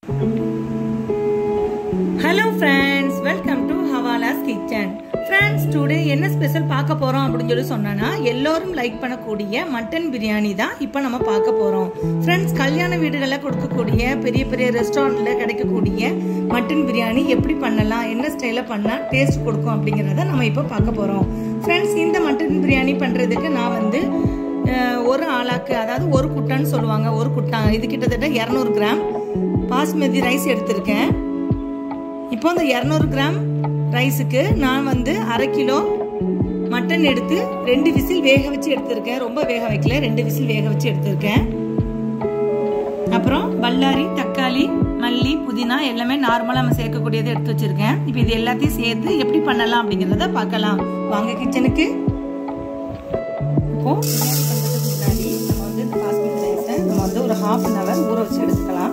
hello friends welcome to Havalas kitchen friends today என்ன special பார்க்க போறோம் அப்படின்னு சொல்லி சொன்னா எல்லோரும் லைக் பண்ணக்கூடிய மட்டன் பிரியாணி தான் இப்போ நம்ம பார்க்க போறோம் ஃப்ரெண்ட்ஸ் கல்யாண வீடுகளில் கொடுக்கக்கூடிய பெரிய பெரிய ரெஸ்டாரண்ட்ல கிடைக்கக்கூடிய மட்டன் பிரியாணி எப்படி பண்ணலாம் என்ன ஸ்டைல பண்ணா டேஸ்ட் கொடுக்கும் அப்படிங்கிறத நம்ம இப்போ பார்க்க போறோம் ஃப்ரெண்ட்ஸ் இந்த மட்டன் பிரியாணி பண்றதுக்கு நான் வந்து அஹ், ஒரு ஆளாக்கு அதாவது ஒரு குட்டான்னு சொல்லுவாங்க ஒரு குட்டா இது கிட்டத்தட்ட இரநூறு கிராம் பாஸ்மதி ரைஸ் எடுத்திருக்கேன் இப்போ இந்த இரநூறு கிராம் ரைஸுக்கு நான் வந்து அரை கிலோ மட்டன் எடுத்து ரெண்டு விசில் வேக வச்சு எடுத்திருக்கேன் ரொம்ப வேக வைக்கல ரெண்டு விசில் வேக வச்சு எடுத்திருக்கேன் அப்புறம் பல்லாரி தக்காளி மல்லி புதினா எல்லாமே நார்மலாக நம்ம சேர்க்கக்கூடியதை எடுத்து வச்சிருக்கேன் இப்போ இது எல்லாத்தையும் சேர்த்து எப்படி பண்ணலாம் அப்படிங்கிறத பார்க்கலாம் வாங்க கிச்சனுக்கு இப்போ பிரியாணி பண்றதுக்கு முன்னாடி நம்ம வந்து இந்த பாஸ்மதி ரைஸை நம்ம வந்து ஒரு ஹாஃப் அன் ஹவர் ஊற வச்சு எடுத்துக்கலாம்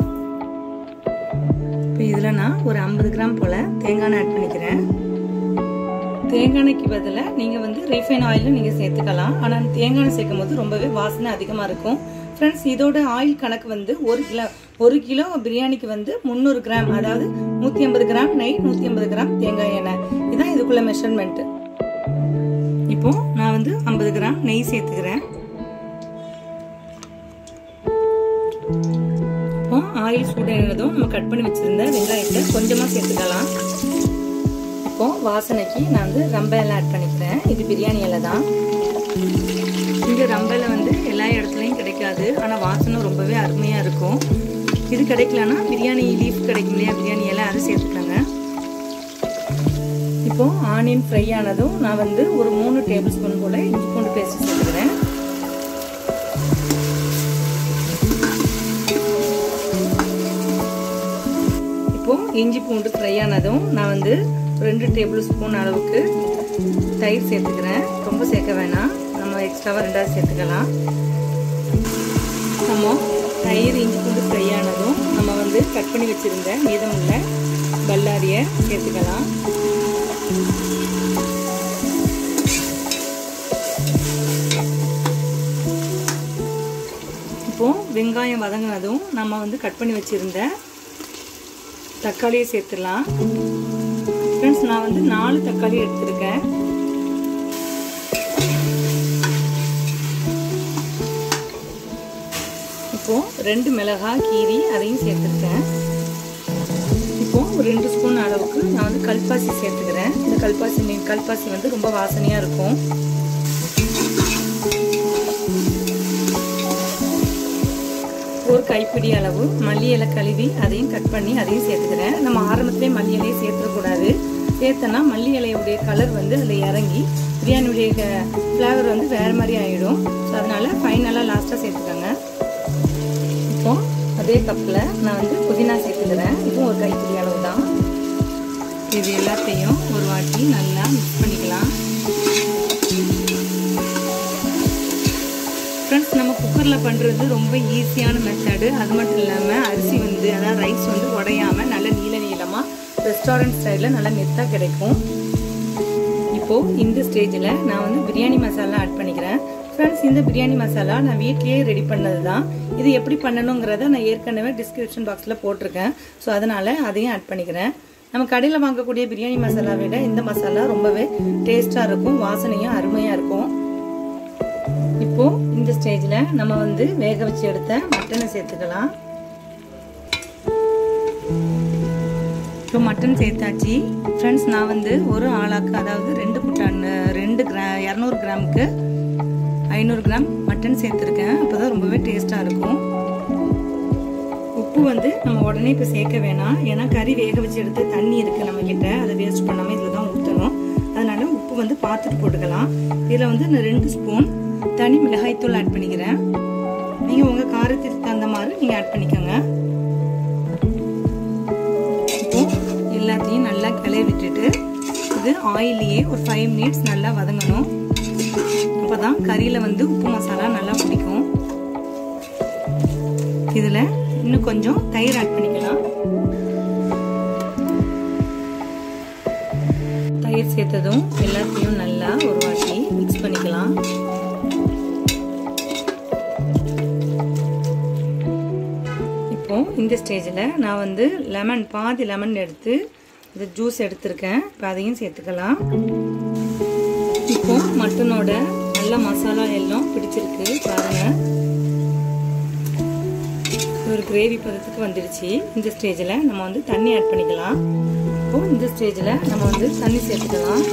இப்போ இதில் நான் ஒரு ஐம்பது கிராம் போல் தேங்காய் ஆட் பண்ணிக்கிறேன் தேங்காய்க்கு பதிலாக நீங்கள் வந்து ரீஃபைன் ஆயிலும் நீங்கள் சேர்த்துக்கலாம் ஆனால் தேங்காய் சேர்க்கும் போது ரொம்பவே வாசனை அதிகமாக இருக்கும் ஃப்ரெண்ட்ஸ் இதோட ஆயில் கணக்கு வந்து ஒரு கிலோ ஒரு கிலோ பிரியாணிக்கு வந்து முந்நூறு கிராம் அதாவது நூற்றி ஐம்பது கிராம் நெய் நூற்றி ஐம்பது கிராம் தேங்காய் எண்ணெய் இதுதான் இதுக்குள்ள மெஷர்மெண்ட்டு இப்போ நான் வந்து ஐம்பது கிராம் நெய் சேர்த்துக்கிறேன் இப்போ ஆயில் சூடானதும் நம்ம கட் பண்ணி வச்சிருந்த வெங்காயத்தை கொஞ்சமாக சேர்த்துக்கலாம் இப்போ வாசனைக்கு நான் வந்து ரம்ப இலை ஆட் பண்ணிக்கிறேன் இது பிரியாணி இலை தான் இந்த ரம்ப இலை வந்து எல்லா இடத்துலையும் கிடைக்காது ஆனால் வாசனை ரொம்பவே அருமையாக இருக்கும் இது கிடைக்கலன்னா பிரியாணி லீஃப் கிடைக்கும் இல்லையா பிரியாணி இலை அது சேர்த்துக்கோங்க இப்போ ஆனியன் ஃப்ரை ஆனதும் நான் வந்து ஒரு மூணு டேபிள் ஸ்பூன் போல் இஞ்சி பூண்டு பேஸ்ட் சேர்த்துக்கிறேன் இப்போ இஞ்சி பூண்டு ஃப்ரை ஆனதும் நான் வந்து ரெண்டு டேபிள் ஸ்பூன் அளவுக்கு தயிர் சேர்த்துக்கிறேன் ரொம்ப சேர்க்க வேணாம் நம்ம எக்ஸ்ட்ராவாக ரெண்டாவது சேர்த்துக்கலாம் நம்ம தயிர் இஞ்சி பூண்டு ஃப்ரை ஆனதும் நம்ம வந்து கட் பண்ணி வச்சுருந்த மீதமுள்ள பல்லாரியை சேர்த்துக்கலாம் இப்போ வெங்காயம் வதங்கினதும் நம்ம வந்து கட் பண்ணி வச்சுருந்த தக்காளியை சேர்த்துடலாம் ஃப்ரெண்ட்ஸ் நான் வந்து நாலு தக்காளி எடுத்திருக்கேன் இப்போ ரெண்டு மிளகாய் கீரி அதையும் சேர்த்துருக்கேன் இப்போ ஒரு ரெண்டு ஸ்பூன் அளவுக்கு நான் வந்து கல்பாசி சேர்த்துக்கிறேன் இந்த கல்பாசி மீன் கல்பாசி வந்து ரொம்ப வாசனையாக இருக்கும் ஒரு கைப்பிடி அளவு மல்லி இலை கழுவி அதையும் கட் பண்ணி அதையும் சேர்த்துக்கிறேன் நம்ம ஆரம்பத்திலே மல்லி இலையை சேர்த்துடக்கூடாது சேர்த்தனா மல்லி இலையுடைய கலர் வந்து அதில் இறங்கி பிரியாணியுடைய ஃப்ளேவர் வந்து வேறு மாதிரி ஆகிடும் ஸோ அதனால் ஃபைனலாக லாஸ்ட்டாக சேர்த்துக்கோங்க இப்போ அதே கப்பில் நான் வந்து புதினா சேர்த்துக்கிறேன் இதுவும் ஒரு கைப்பிடி அளவு தான் இது எல்லாத்தையும் ஒரு வாட்டி நல்லா மிக்ஸ் பண்ணிக்கலாம் ஃப்ரெண்ட்ஸ் நம்ம குக்கரில் பண்ணுறது ரொம்ப ஈஸியான மெத்தடு அது மட்டும் இல்லாமல் அரிசி வந்து அதாவது ரைஸ் வந்து உடையாமல் நல்ல நீள நீளமாக ரெஸ்டாரண்ட் ஸ்டைலில் நல்லா மெத்தாக கிடைக்கும் இப்போது இந்த ஸ்டேஜில் நான் வந்து பிரியாணி மசாலா ஆட் பண்ணிக்கிறேன் ஃப்ரெண்ட்ஸ் இந்த பிரியாணி மசாலா நான் வீட்லேயே ரெடி பண்ணது தான் இது எப்படி பண்ணணுங்கிறத நான் ஏற்கனவே டிஸ்கிரிப்ஷன் பாக்ஸில் போட்டிருக்கேன் ஸோ அதனால் அதையும் ஆட் பண்ணிக்கிறேன் நம்ம கடையில் வாங்கக்கூடிய பிரியாணி மசாலா விட இந்த மசாலா ரொம்பவே டேஸ்ட்டாக இருக்கும் வாசனையும் அருமையாக இருக்கும் இப்போ இந்த ஸ்டேஜில் நம்ம வந்து வேக வச்சு எடுத்த மட்டனை சேர்த்துக்கலாம் இப்போ மட்டன் சேர்த்தாச்சு ஃப்ரெண்ட்ஸ் நான் வந்து ஒரு ஆளாக்கு அதாவது ரெண்டு குட்டான் ரெண்டு கிரா இரநூறு கிராமுக்கு ஐநூறு கிராம் மட்டன் சேர்த்துருக்கேன் அப்போ தான் ரொம்பவே டேஸ்ட்டாக இருக்கும் உப்பு வந்து நம்ம உடனே இப்போ சேர்க்க வேணாம் ஏன்னா கறி வேக வச்சு எடுத்து தண்ணி இருக்குது நம்மக்கிட்ட அதை வேஸ்ட் பண்ணாமல் இதில் தான் ஊற்றணும் அதனால உப்பு வந்து பார்த்துட்டு போட்டுக்கலாம் இதில் வந்து நான் ரெண்டு ஸ்பூன் தனி மிளகாய்த்தூள் ஆட் பண்ணிக்கிறேன் நீங்கள் உங்கள் காரத்திற்கு தகுந்த மாதிரி நீங்கள் ஆட் பண்ணிக்கோங்க இப்போ எல்லாத்தையும் நல்லா கிளறி விட்டுட்டு இது ஆயிலையே ஒரு ஃபைவ் மினிட்ஸ் நல்லா வதங்கணும் அப்போ தான் கறியில் வந்து உப்பு மசாலா நல்லா பிடிக்கும் இதில் இன்னும் கொஞ்சம் தயிர் ஆட் பண்ணிக்கலாம் தயிர் சேர்த்ததும் எல்லாத்தையும் நல்லா ஒரு வாட்டி மிக்ஸ் பண்ணிக்கலாம் இப்போ இந்த ஸ்டேஜில் நான் வந்து லெமன் பாதி லெமன் எடுத்து இந்த ஜூஸ் எடுத்திருக்கேன் இப்போ அதையும் சேர்த்துக்கலாம் இப்போ மட்டனோட நல்ல மசாலா எல்லாம் பிடிச்சிருக்கு பாருங்கள் ஒரு கிரேவி பதத்துக்கு வந்துடுச்சு இந்த ஸ்டேஜில் நம்ம வந்து தண்ணி ஆட் பண்ணிக்கலாம் இப்போ இந்த ஸ்டேஜில் நம்ம வந்து தண்ணி சேர்த்துக்கலாம்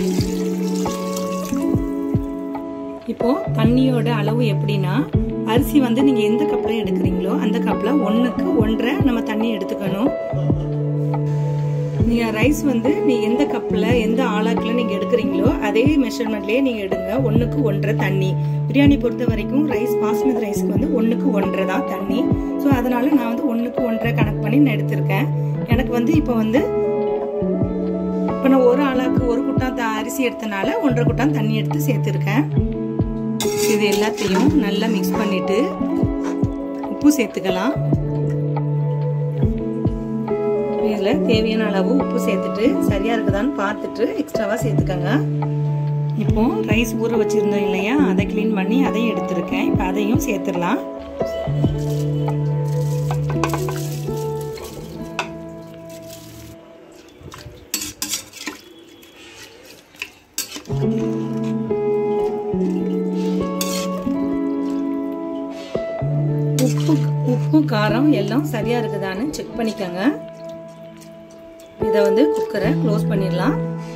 இப்போ தண்ணியோட அளவு எப்படின்னா அரிசி வந்து நீங்கள் எந்த கப்பில் எடுக்கிறீங்களோ அந்த கப்பில் ஒன்றுக்கு ஒன்றரை நம்ம தண்ணி எடுத்துக்கணும் நீங்கள் ரைஸ் வந்து நீங்கள் எந்த கப்பில் எந்த ஆளாக்கில் நீங்கள் எடுக்கிறீங்களோ அதே மெஷர்மெண்ட்லேயே நீங்கள் எடுங்க ஒன்றுக்கு ஒன்றரை தண்ணி பிரியாணி பொறுத்த வரைக்கும் ரைஸ் பாஸ்மதி ரைஸ்க்கு வந்து ஒன்றுக்கு ஒன்றரை தான் தண்ணி ஸோ அதனால நான் வந்து ஒன்றுக்கு ஒன்றரை கணக்கு பண்ணி நான் எடுத்திருக்கேன் எனக்கு வந்து இப்போ வந்து இப்போ நான் ஒரு ஆளாக்கு ஒரு குட்டான் அரிசி எடுத்தனால ஒன்றரை குட்டான் தண்ணி எடுத்து சேர்த்துருக்கேன் இது எல்லாத்தையும் நல்லா மிக்ஸ் பண்ணிட்டு உப்பு சேர்த்துக்கலாம் இதில் தேவையான அளவு உப்பு சேர்த்துட்டு சரியா இருக்குதான்னு பார்த்துட்டு எக்ஸ்ட்ராவா சேர்த்துக்கோங்க இப்போ ரைஸ் ஊற வச்சிருந்தோம் இல்லையா அதை க்ளீன் பண்ணி அதையும் எடுத்திருக்கேன் இப்போ அதையும் சேர்த்துடலாம் உப்பு உப்பு காரம் எல்லாம் சரியா இருக்குதான்னு செக் பண்ணிக்கோங்க இதை வந்து குக்கரை க்ளோஸ் பண்ணிடலாம்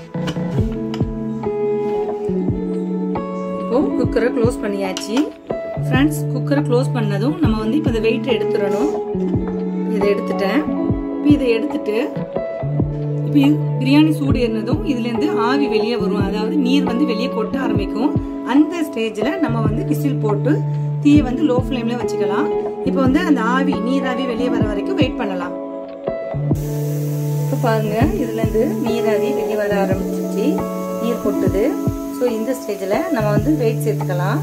இப்போ குக்கரை க்ளோஸ் பண்ணியாச்சு ஃப்ரெண்ட்ஸ் குக்கரை க்ளோஸ் பண்ணதும் நம்ம வந்து இப்போ இந்த வெயிட் எடுத்துடணும் இதை எடுத்துட்டேன் இப்போ இதை எடுத்துட்டு இப்போ பிரியாணி சூடு ஏறினதும் இதுலேருந்து ஆவி வெளியே வரும் அதாவது நீர் வந்து வெளியே கொட்ட ஆரம்பிக்கும் அந்த ஸ்டேஜில் நம்ம வந்து விசில் போட்டு தீயை வந்து லோ ஃப்ளேமில் வச்சுக்கலாம் இப்போ வந்து அந்த ஆவி நீராவி வெளியே வர வரைக்கும் வெயிட் பண்ணலாம் இப்போ பாருங்க இதுலேருந்து நீராவி வெளியே வர ஆரம்பிச்சிச்சு நீர் கொட்டுது ஸோ இந்த ஸ்டேஜில் நம்ம வந்து வெயிட் சேர்த்துக்கலாம்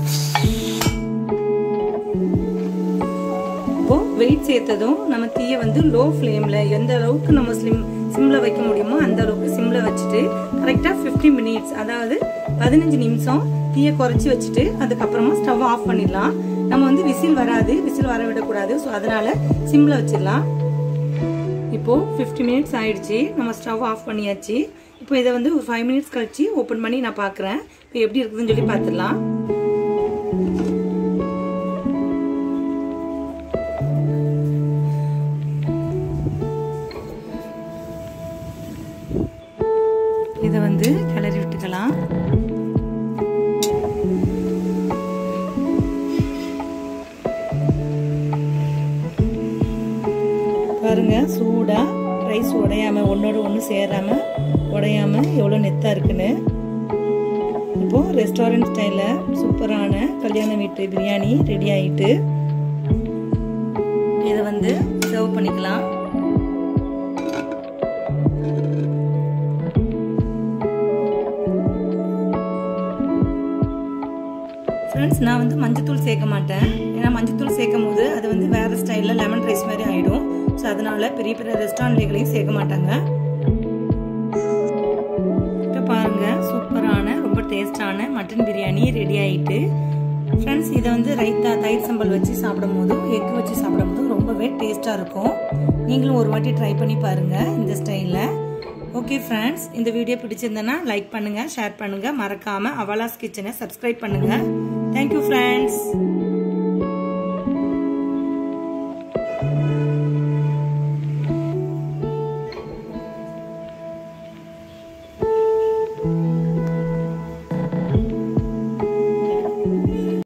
இப்போ வெயிட் சேர்த்ததும் நம்ம தீயை வந்து லோ ஃப்ளேமில் எந்த அளவுக்கு நம்ம ஸ்லிம் சிம்மில் வைக்க முடியுமோ அந்த அளவுக்கு சிம்மில் வச்சுட்டு கரெக்டாக ஃபிஃப்டி மினிட்ஸ் அதாவது பதினஞ்சு நிமிஷம் தீயை குறைச்சி வச்சுட்டு அதுக்கப்புறமா ஸ்டவ் ஆஃப் பண்ணிடலாம் நம்ம வந்து விசில் வராது விசில் வர விடக்கூடாது ஸோ அதனால சிம்மில் வச்சிடலாம் இப்போ ஃபிஃப்டி மினிட்ஸ் ஆயிடுச்சு நம்ம ஸ்டவ் ஆஃப் பண்ணியாச்சு இப்போ இதை வந்து ஒரு ஃபைவ் மினிட்ஸ் கழிச்சு ஓப்பன் பண்ணி நான் பார்க்குறேன் இப்போ எப்படி இருக்குதுன்னு சொல்லி பார்த்துடலாம் இதை வந்து கிளறி விட்டுக்கலாம் பாருங்க சூடா ரைஸ் உடையாம ஒன்னோட ஒன்று சேராம உடையாம எவ்வளோ நெத்தா இருக்குன்னு இப்போ ரெஸ்டாரண்ட் ஸ்டைலில் சூப்பரான கல்யாண வீட்டு பிரியாணி ரெடி ஆயிட்டு இதை வந்து சர்வ் பண்ணிக்கலாம் ஃப்ரெண்ட்ஸ் நான் வந்து மஞ்சத்தூள் சேர்க்க மாட்டேன் ஏன்னா மஞ்சத்தூள் சேர்க்கும் போது அது வந்து வேறு ஸ்டைலில் லெமன் ரைஸ் மாதிரி ஆகிடும் ஸோ அதனால பெரிய பெரிய ரெஸ்டாரண்ட்லையும் சேர்க்க மாட்டாங்க இப்போ பாருங்க சூப்பரான ரொம்ப டேஸ்டான மட்டன் பிரியாணி ரெடி ஆகிட்டு ஃப்ரெண்ட்ஸ் இதை வந்து ரைத்தா தயிர் சம்பல் வச்சு சாப்பிடும் போதும் எக் வச்சு சாப்பிடும் போதும் ரொம்பவே டேஸ்ட்டாக இருக்கும் நீங்களும் ஒரு வாட்டி ட்ரை பண்ணி பாருங்கள் இந்த ஸ்டைலில் ஓகே ஃப்ரெண்ட்ஸ் இந்த வீடியோ பிடிச்சிருந்தனா லைக் பண்ணுங்கள் ஷேர் பண்ணுங்கள் மறக்காமல் அவலாஸ் கிச்சனை சப்ஸ்கிரைப் பண்ணுங்கள் தேங்க்யூ ஃப்ரெண்ட்ஸ்